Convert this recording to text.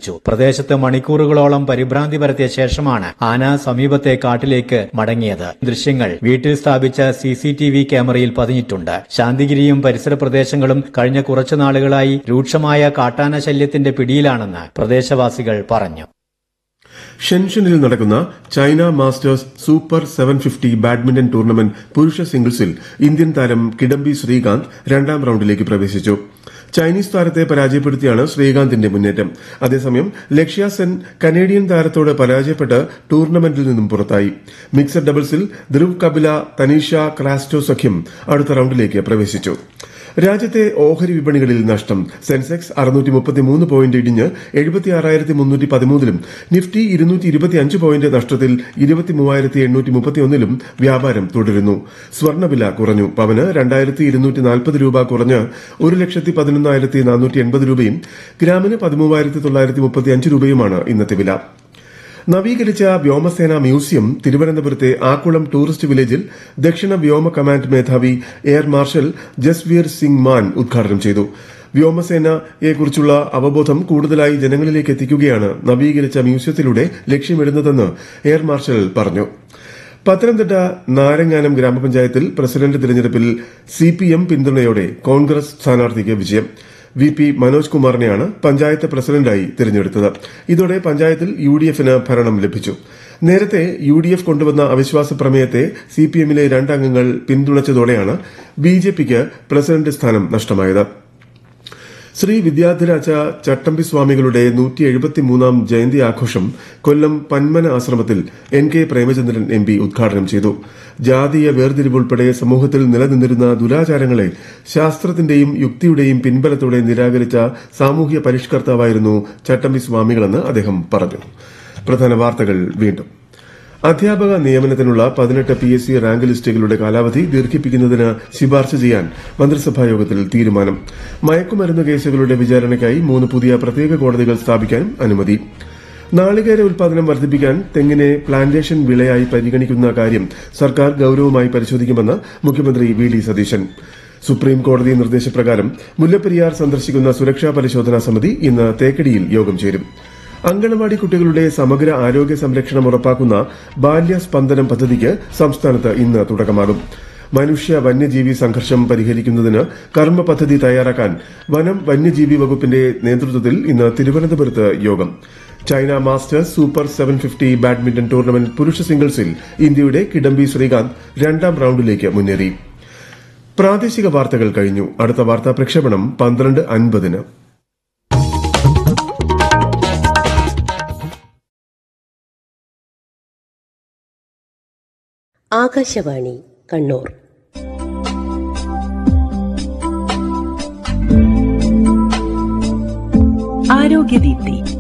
നശിപ്പിച്ചു പ്രദേശത്ത് മണിക്കൂറുകളോളം പരിഭ്രാന്തി പരത്തിയ ശേഷമാണ് ആന സമീപത്തെ കാട്ടിലേക്ക് മടങ്ങിയത് ദൃശ്യങ്ങൾ വീട്ടിൽ സ്ഥാപിച്ച സി സി ടി വി ക്യാമറയിൽ പതിഞ്ഞിട്ടുണ്ട് ശാന്തിഗിരിയും പരിസര പ്രദേശങ്ങളും കഴിഞ്ഞ കുറച്ചു നാളുകളായി രൂക്ഷമായ കാട്ടാന ശല്യത്തിന്റെ പിടിയിലാണെന്ന് പ്രദേശവാസികൾ പറഞ്ഞു ഷെൻഷനിൽ നടക്കുന്ന China masters super seven fifty badminton tournament പുരുഷ സിംഗിൾസിൽ ഇന്ത്യൻ താരം കിഡംബി ശ്രീകാന്ത് രണ്ടാം റൌണ്ടിലേക്ക് പ്രവേശിച്ചു ചൈനീസ് താരത്തെ പരാജയപ്പെടുത്തിയാണ് ശ്രീകാന്തിന്റെ മുന്നേറ്റം അതേസമയം ലക്ഷ്യ സെൻ കനേഡിയൻ താരത്തോട് പരാജയപ്പെട്ട് ടൂർണമെന്റിൽ നിന്നും പുറത്തായി മിക്സഡ് ഡബിൾസിൽ ധ്രുവ് കപില തനീഷ ക്രാസ്റ്റോ സഖ്യം അടുത്ത റൌണ്ടിലേക്ക് പ്രവേശിച്ചു രാജ്യത്തെ ഓഹരി വിപണികളിൽ നഷ്ടം സെൻസെക്സ് അറുന്നൂറ്റി മുപ്പത്തിമൂന്ന് പോയിന്റ് ഇടിഞ്ഞ് എഴുപത്തിയാറായിരത്തി മുന്നൂറ്റി പതിമൂന്നിലും നിഫ്റ്റി ഇരുന്നൂറ്റി ഇരുപത്തിയഞ്ച് പോയിന്റ് നഷ്ടത്തിൽ ഇരുപത്തിമൂവായിരത്തി എണ്ണൂറ്റി മുപ്പത്തിയൊന്നിലും വ്യാപാരം തുടരുന്നു സ്വർണ്ണവില കുറഞ്ഞു പവന് രണ്ടായിരത്തി ഇരുന്നൂറ്റി നാൽപ്പത് രൂപ കുറഞ്ഞ് ഒരു ലക്ഷത്തി പതിനൊന്നായിരത്തി നാനൂറ്റി എൺപത് രൂപയും ഗ്രാമിന് പതിമൂവായിരത്തി തൊള്ളായിരത്തി മുപ്പത്തിയഞ്ച് രൂപയുമാണ് ഇന്നത്തെ വില നവീകരിച്ച വ്യോമസേന മ്യൂസിയം തിരുവനന്തപുരത്തെ ആക്കുളം ടൂറിസ്റ്റ് വില്ലേജിൽ ദക്ഷിണ വ്യോമ കമാൻഡ് മേധാവി എയർ മാർഷൽ ജസ്വീർ സിംഗ് മാൻ ഉദ്ഘാടനം ചെയ്തു വ്യോമസേനയെക്കുറിച്ചുള്ള അവബോധം കൂടുതലായി ജനങ്ങളിലേക്ക് എത്തിക്കുകയാണ് നവീകരിച്ച മ്യൂസിയത്തിലൂടെ ലക്ഷ്യമിടുന്നതെന്ന് എയർ മാർഷൽ പറഞ്ഞു പത്തനംതിട്ട നാരങ്ങാനം ഗ്രാമപഞ്ചായത്തിൽ പ്രസിഡന്റ് തിരഞ്ഞെടുപ്പിൽ സിപിഎം പിന്തുണയോടെ കോൺഗ്രസ് സ്ഥാനാർത്ഥിക്ക് വിജയം വി പി മനോജ് കുമാറിനെയാണ് പഞ്ചായത്ത് പ്രസിഡന്റായി തിരഞ്ഞെടുത്തത് ഇതോടെ പഞ്ചായത്തിൽ യു ഡി എഫിന് ഭരണം ലഭിച്ചു നേരത്തെ യു ഡി എഫ് കൊണ്ടുവന്ന അവിശ്വാസ പ്രമേയത്തെ സിപിഎമ്മിലെ രണ്ടംഗങ്ങൾ പിന്തുണച്ചതോടെയാണ് ബി ജെ പിക്ക് പ്രസിഡന്റ് സ്ഥാനം നഷ്ടമായത് ശ്രീ വിദ്യാധിരാജ ചട്ടമ്പി സ്വാമികളുടെ നൂറ്റി എഴുപത്തിമൂന്നാം ജയന്തി ആഘോഷം കൊല്ലം പന്മന ആശ്രമത്തിൽ N K Premachandran M P ഉദ്ഘാടനം ചെയ്തു ജാതീയ വേർതിരിവുൾപ്പെടെ സമൂഹത്തിൽ നിലനിന്നിരുന്ന ദുരാചാരങ്ങളെ ശാസ്ത്രത്തിന്റെയും യുക്തിയുടെയും പിൻബലത്തോടെ നിരാകരിച്ച സാമൂഹ്യ പരിഷ്കർത്താവായിരുന്നു ചട്ടമ്പി സ്വാമികളെന്ന് അദ്ദേഹം പറഞ്ഞു പ്രധാന വാർത്തകൾ വീണ്ടും അധ്യാപക നിയമനത്തിനുള്ള പതിനെട്ട് പി എസ് സി റാങ്ക് ലിസ്റ്റുകളുടെ കാലാവധി ദീർഘിപ്പിക്കുന്നതിന് ശുപാർശ ചെയ്യാൻ മന്ത്രിസഭാ യോഗത്തിൽ തീരുമാനം മയക്കുമരുന്ന് കേസുകളുടെ വിചാരണയ്ക്കായി മൂന്ന് പുതിയ പ്രത്യേക കോടതികൾ സ്ഥാപിക്കാൻ അനുമതി നാളികേര ഉൽപാദനം വർദ്ധിപ്പിക്കാൻ തെങ്ങിനെ പ്ലാന്റേഷൻ വിളയായി പരിഗണിക്കുന്ന കാര്യം സർക്കാർ ഗൌരവമായി പരിശോധിക്കുമെന്ന് മുഖ്യമന്ത്രി വി ഡി സതീശൻ സുപ്രീം കോടതി നിർദ്ദേശപ്രകാരം മുല്ലപ്പെരിയാർ സന്ദർശിക്കുന്ന സുരക്ഷാ പരിശോധനാ സമിതി ഇന്ന് തേക്കടിയിൽ യോഗം ചേരും അങ്കണവാടി കുട്ടികളുടെ സമഗ്ര ആരോഗ്യ സംരക്ഷണം ഉറപ്പാക്കുന്ന ബാല്യ സ്പന്ദനം പദ്ധതിക്ക് സംസ്ഥാനത്ത് ഇന്ന് തുടക്കമാകും മനുഷ്യ വന്യജീവി സംഘർഷം പരിഹരിക്കുന്നതിന് കർമ്മ പദ്ധതി തയ്യാറാക്കാൻ വനം വന്യജീവി വകുപ്പിന്റെ നേതൃത്വത്തിൽ ഇന്ന് തിരുവനന്തപുരത്ത് യോഗം China masters super seven fifty badminton tournament പുരുഷ സിംഗിൾസിൽ ഇന്ത്യയുടെ കിഡംബി ശ്രീകാന്ത് രണ്ടാം റൌണ്ടിലേക്ക് മുന്നേറി പ്രാദേശിക വാർത്തകൾ കഴിഞ്ഞു അടുത്ത വാർത്താ പ്രക്ഷേപണം പന്ത്രണ്ട് അൻപതിന് ആകാശവാണി കണ്ണൂർ ആരോഗ്യദീപ്തി